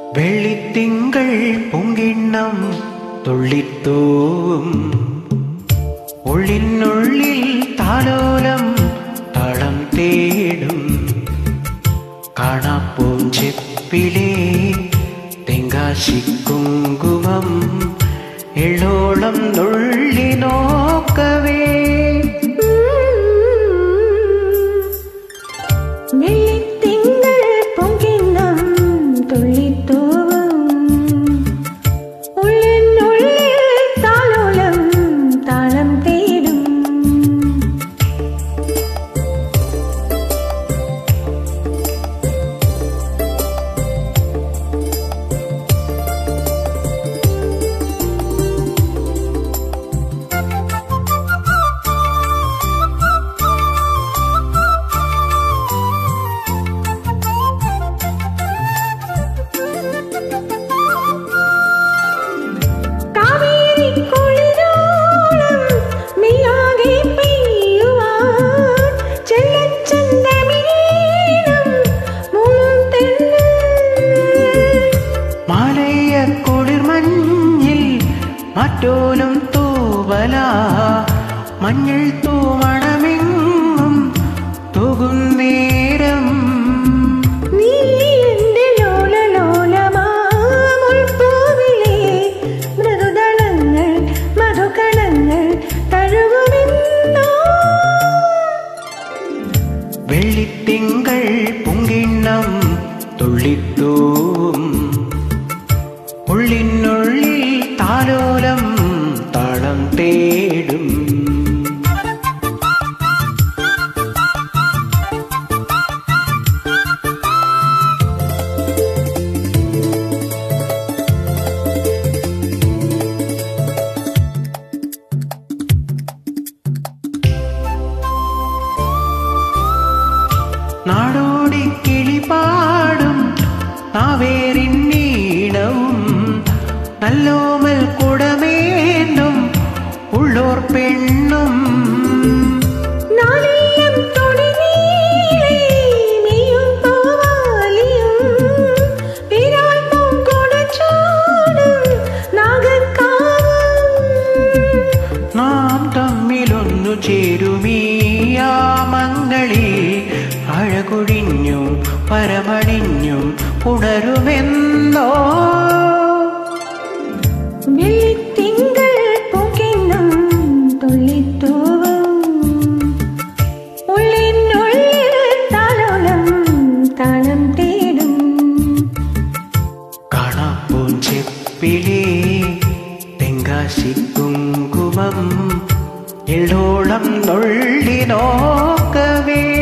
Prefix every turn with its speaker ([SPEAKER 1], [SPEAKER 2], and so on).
[SPEAKER 1] വെള്ളിത്തിങ്കൾ പൊങ്കിണ്ണം തുള്ളിത്തൂവും ഉള്ളിനുള്ളിൽ താലോലം തളം തേടും കാണാപ്പൂഞ്ചെപ്പിലെ തെങ്കാശിക്കുങ്കുമം എള്ളോളം നുള്ളി നോക്കവേ
[SPEAKER 2] വെള്ളിത്തിങ്കൾ പൊങ്കിണ്ണം തുള്ളിത്തൂവും ഉള്ളിനുള്ളിൽ താലോലം താളം തേടും കാവേരി കുളിരോളം മിയാകെ പെയ്യുവാൻ ചെല്ലച്ചന്തമീനം മുളം തെന്നൽ
[SPEAKER 1] മാലയ കുളിർമഞ്ഞിൽ മറ്റോലും തൂവല മഞ്ഞൾ തൂമണമെങ്ങും തൂകുന്നേരം
[SPEAKER 2] നീ എന്റെ ലോലലോലമാമുൾപ്പൂവിലെ മൃദുദളങ്ങൾ മധുകണങ്ങൾ തഴുകുമെന്നോ
[SPEAKER 1] വെള്ളിത്തിങ്കൾ പൊങ്കിണ്ണം തുള്ളിത്തൂവും ഉള്ളിനുള്ളിൽ താലോലം താളം തേടും നാടോടി കിളിപാടും നാവേറിൻ നീണവും നല്ലോമൽ കുടമേണ്ടും ഉള്ളോർ പെണ്ണും
[SPEAKER 2] നാളിയം തൊടിനീളെ നീയും പൂവാലിയും വിരാൽ പൂങ്കുടച്ചൂടും നാഗക്കാവും
[SPEAKER 1] നാം തമ്മിലൊന്നു ചേരുമീയാമങ്ങളിൽ അഴകൊഴിഞ്ഞും പരമണിഞ്ഞും ഉണരുമെന്നോ
[SPEAKER 2] വെള്ളിത്തിങ്കൾ പൂക്കിണ്ണം തുള്ളിത്തൂവും ഉള്ളിനുള്ളിൽ താലോലം താളം തേടും
[SPEAKER 1] കാണാപ്പൂഞ്ചെപ്പിലേ തെങ്കാശിക്കുങ്കുമം എള്ളോളം നുള്ളി നോക്കവേ